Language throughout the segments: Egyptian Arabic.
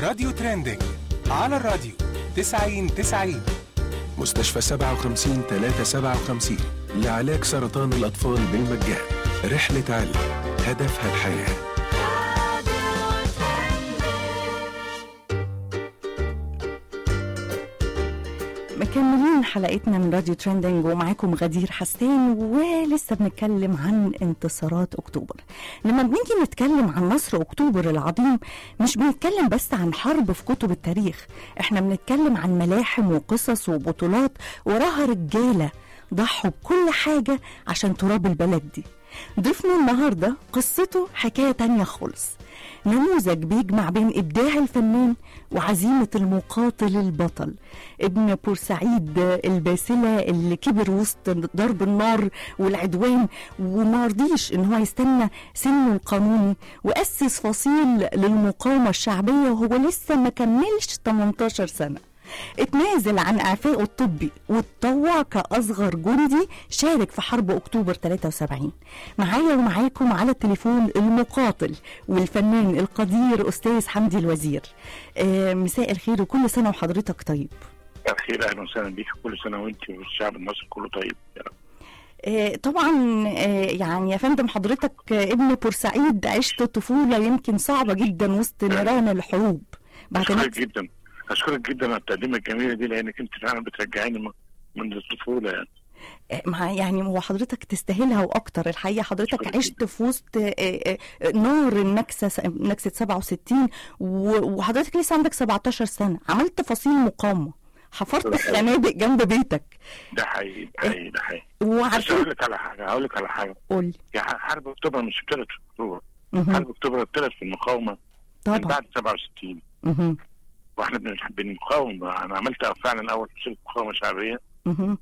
راديو ترندنج على الراديو 90 90 مستشفى 57 357 لعلاج سرطان الأطفال بالمجان رحلة علم هدفها الحياه مكملين حلقتنا من راديو ترندنج ومعاكم غدير حسين ولسه بنتكلم عن انتصارات اكتوبر لما بنيجي نتكلم عن نصر اكتوبر العظيم مش بنتكلم بس عن حرب في كتب التاريخ احنا بنتكلم عن ملاحم وقصص وبطولات وراها رجاله ضحوا بكل حاجه عشان تراب البلد دي ضيفنا النهارده قصته حكايه تانية خالص نموذج بيجمع بين ابداع الفنان وعزيمه المقاتل البطل ابن بورسعيد الباسله اللي كبر وسط ضرب النار والعدوان وما رضيش ان هو يستنى سنه القانوني واسس فصيل للمقاومه الشعبيه وهو لسه ما كملش 18 سنه اتنازل عن اعفائه الطبي واتطوع كاصغر جندي شارك في حرب اكتوبر 73 معايا ومعاكم على التليفون المقاتل والفنان القدير استاذ حمدي الوزير آه مساء الخير وكل سنه وحضرتك طيب الخير اهلا وسهلا بيك كل سنه وانت والشعب المصري كله طيب يا رب آه، طبعا آه، يعني يا فندم حضرتك آه، ابن بورسعيد عشت طفوله يمكن صعبه جدا وسط نيران الحروب بعد اشكرك نكسة جدا اشكرك جدا على التقديمه الجميله دي لانك انت فعلا بترجعيني م- من الطفوله يعني آه، مع يعني هو حضرتك تستاهلها واكتر الحقيقه حضرتك شكراً عشت في وسط آه، آه، آه، نار النكسه س- نكسه 67 و- وحضرتك لسه عندك 17 سنه عملت فصيل مقاومه حفرت شكراً. خنادق جنب بيتك ده حقيقي ده حقيقي ده حقيقي بس وعارفين هقول لك على حاجه هقول لك على حاجه قول يا ح- حرب اكتوبر مش ابتدت في اكتوبر مهم. حرب اكتوبر ابتدت في المقاومه من طبعا بعد 67 مهم. واحنا بن- بنقاوم انا عملت فعلا اول فصيل مقاومه شعبيه مهم.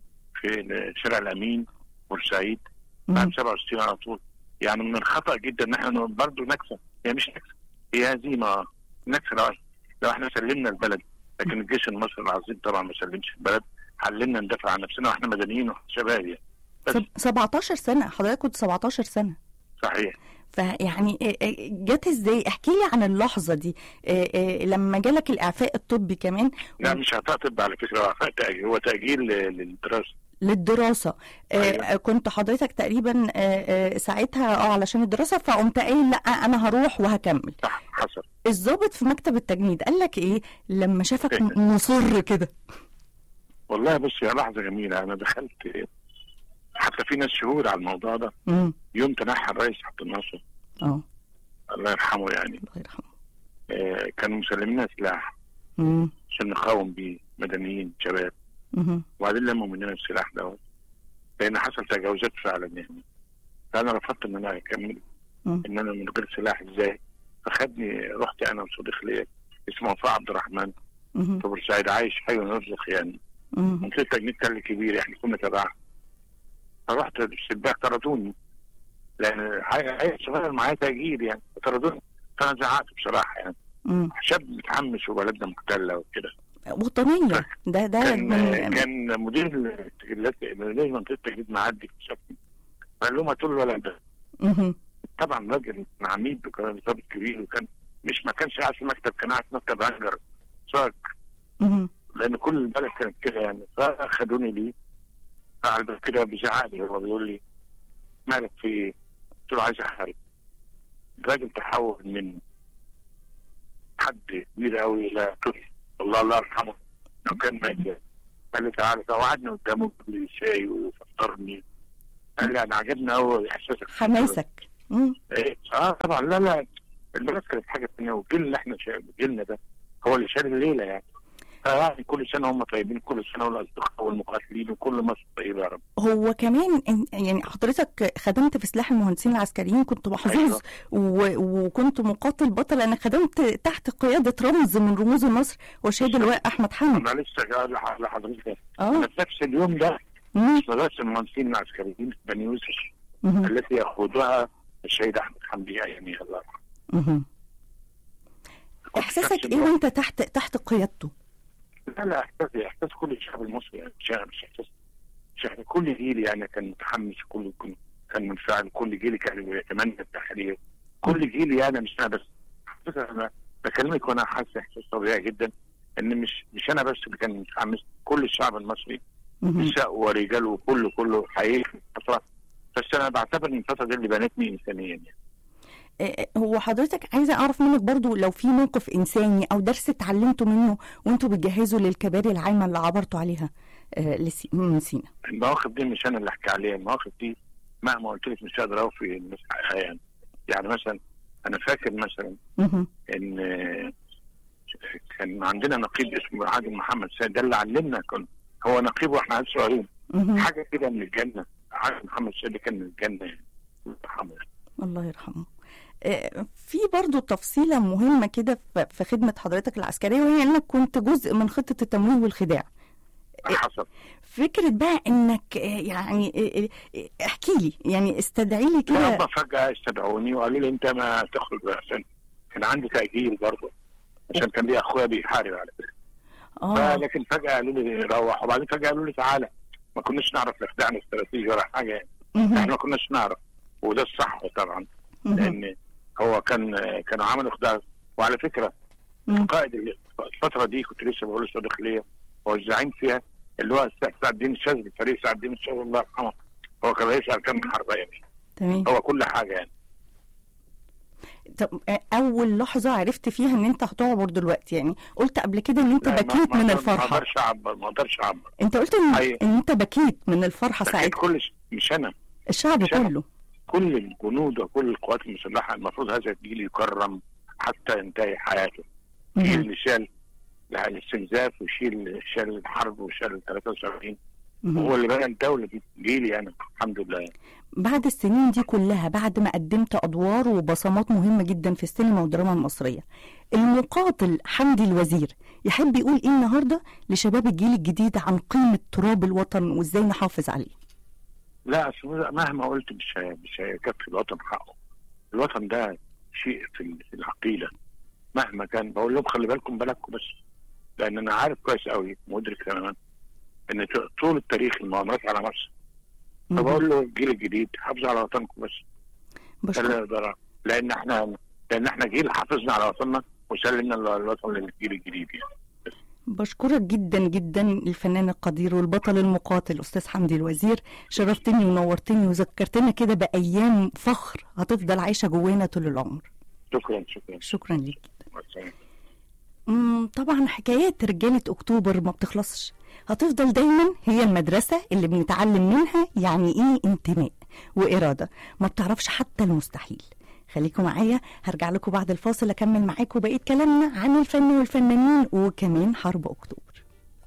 في شارع الامين بورسعيد بعد مهم. 67 على طول يعني من الخطا جدا ان احنا برضه نكسه هي مش نكسه هي هزيمه نكسه لو لو احنا سلمنا البلد لكن الجيش المصري العظيم طبعا ما سلمش البلد حللنا ندافع عن نفسنا واحنا مدنيين وشباب يعني بس سب- 17 سنه حضرتك كنت 17 سنه صحيح فيعني آه، آه، جت ازاي احكي لي عن اللحظه دي آه، آه، لما جالك الاعفاء الطبي كمان لا مش عطاء طب على فكره هو عطاء تأجيل هو تاجيل ل- للدراسه للدراسه آه، أيوة. آه، كنت حضرتك تقريبا آه، آه، ساعتها اه علشان الدراسه فقمت قايل لا انا هروح وهكمل صح حصل الضابط في مكتب التجنيد قال لك ايه لما شافك إيه؟ م- مصر كده والله بص يا لحظه جميله انا دخلت حتى في ناس شهود على الموضوع ده امم يوم تنحى الرئيس عبد الناصر اه الله يرحمه يعني الله يرحمه آه، كانوا مسلميننا سلاح امم عشان نقاوم بيه مدنيين شباب مهم. وبعدين لموا مننا السلاح دوت لان حصل تجاوزات فعلا يعني فانا رفضت ان انا اكمل مم. ان انا من غير سلاح ازاي فخدني رحت انا وصديق ليا اسمه وفاء عبد الرحمن مهم. في بورسعيد عايش حي ونرزق يعني مهم. منطقه تجنيد تل كبير يعني كنا تبعها فرحت الشباك طردوني لان عيل صغير معايا تاجير يعني طردوني فانا زعقت بصراحه يعني مم. شاب متحمس وبلدنا محتله وكده وطنيه ده ده كان من كان مدير التجديدات مدير منطقه التجديد معدي في شافني فقال لهم هاتوا له الولد ده مهم. طبعا راجل كان عميد وكان ضابط كبير وكان مش ما كانش قاعد في مكتب كان قاعد في مكتب هنجر صاج مهم. لان كل البلد كانت كده يعني فاخدوني ليه قاعد كده بيزعق لي هو بيقول لي مالك في ايه؟ قلت له عايز احارب الراجل تحول من حد كبير قوي الى طفل الله الله يرحمه لو كان مات قال لي تعالى فوعدني قدامه لي شاي وفطرني قال لي انا عجبني قوي احساسك حماسك مم. إيه؟ اه طبعا لا لا البلد كانت حاجه ثانيه والجيل اللي احنا شا- جيلنا ده هو اللي شال الليله يعني فيعني كل سنه هم طيبين كل سنه والاصدقاء والمقاتلين وكل مصر طيبه يا رب هو كمان إن- يعني حضرتك خدمت في سلاح المهندسين العسكريين كنت محظوظ أيوة. و... وكنت مقاتل بطل انا خدمت تحت قياده رمز من رموز النصر وشهيد اللواء احمد حمد انا لسه جاي لح- لحضرتك اه انا في نفس اليوم ده مم. مدرسه المهندسين العسكريين في بني يوسف مهم. التي يقودها الشهيد احمد حمدي يعني الله يرحمه مهم. كنت في احساسك نفس ايه الوقت. وانت تحت تحت قيادته لا لا احساس احساس كل الشعب المصري يعني مش مش احساس مش احنا كل جيل يعني كان متحمس كل كل- كان منفعل كل جيل كان يتمنى التحرير كل جيل يعني مش انا بس على فكرة انا بكلمك وانا حاسس احساس طبيعي جدا ان مش مش انا بس اللي كان متحمس كل الشعب المصري مهم. نساء ورجال وكله كله حقيقي في الفتره بس انا بعتبر ان الفتره دي اللي بنتني انسانيا يعني. آه، هو حضرتك عايزه اعرف منك برضو لو في موقف انساني او درس اتعلمتوا منه وانتوا بتجهزوا للكباري العايمه اللي عبرتوا عليها آه، لسي- من سينا المواقف دي مش انا اللي احكي عليها المواقف دي مهما قلت لك مش قادر اوفي الناس حقها يعني يعني مثلا انا فاكر مثلا مهم. ان آه، كان عندنا نقيب اسمه عادل محمد سيد ده اللي علمنا كان هو نقيب واحنا عيال صغيرين مهم. حاجه كده من الجنه عادل محمد سيد ده كان من الجنه يعني الله يرحمه. الله يرحمه آه، في برضو تفصيلة مهمة كده ف- في خدمة حضرتك العسكرية وهي انك كنت جزء من خطة التمويل والخداع حصل فكرة بقى انك آه، يعني آه، آه، احكي لي يعني استدعي لي لا كده هم فجاه استدعوني وقالوا لي انت ما تخرج عشان كان عندي تاجيل برضه عشان كان لي اخويا بيحارب على فكره اه لكن فجاه قالوا لي روح وبعدين فجاه قالوا لي تعالى ما كناش نعرف لا خداعنا استراتيجي ولا حاجه يعني مهم. احنا ما كناش نعرف وده الصح طبعا مهم. لان هو كان كانوا عملوا خداع وعلى فكره مم. قائد الفتره دي كنت لسه بقول لسه داخليه هو الزعيم فيها اللي هو سعد الدين الشاذلي فريق سعد الدين الشاذلي الله يرحمه هو كان رئيس اركان الحرب يعني تمام هو كل حاجه يعني طب آه، اول لحظة عرفت فيها ان انت هتعبر دلوقتي يعني قلت قبل كده ان انت لا، ما- بكيت ما من أقدر- ما الفرحة اقدرش اعبر ما اقدرش اعبر انت قلت ان, أيوة. إن انت بكيت من الفرحة أكيد ساعتها كل ش- مش انا الشعب مش أنا. كله كل الجنود وكل القوات المسلحه المفروض هذا الجيل يكرم حتى ينتهي حياته الجيل مهم. اللي شال الاستنزاف وشيل شال الحرب وشال 73 مهم. هو اللي بنى الدوله دي جيلي انا الحمد لله يعني. بعد السنين دي كلها بعد ما قدمت ادوار وبصمات مهمه جدا في السينما والدراما المصريه المقاتل حمدي الوزير يحب يقول ايه النهارده لشباب الجيل الجديد عن قيمه تراب الوطن وازاي نحافظ عليه لا أصل مهما قلت مش هي- مش هيكفي الوطن حقه الوطن ده شيء في ال- في العقيده مهما كان بقول لهم خلي بالكم بالكم بس لان انا عارف كويس قوي مدرك تماما ان ط- طول التاريخ المؤامرات على مصر فبقول له الجيل الجديد حافظوا على وطنكم بس ده اللي بشكر يقدر لان احنا لان احنا جيل حافظنا على وطننا وسلمنا ال- الوطن للجيل الجديد يعني بشكرك جدا جدا الفنان القدير والبطل المقاتل استاذ حمدي الوزير شرفتني ونورتني وذكرتنا كده بايام فخر هتفضل عايشه جوانا طول العمر شكرا شكرا شكرا ليك مع السلامة. مم، طبعا حكايات رجالة أكتوبر ما بتخلصش هتفضل دايما هي المدرسة اللي بنتعلم منها يعني إيه انتماء وإرادة ما بتعرفش حتى المستحيل خليكم معايا هرجع لكم بعد الفاصل أكمل معاكم بقية كلامنا عن الفن والفنانين وكمان حرب أكتوبر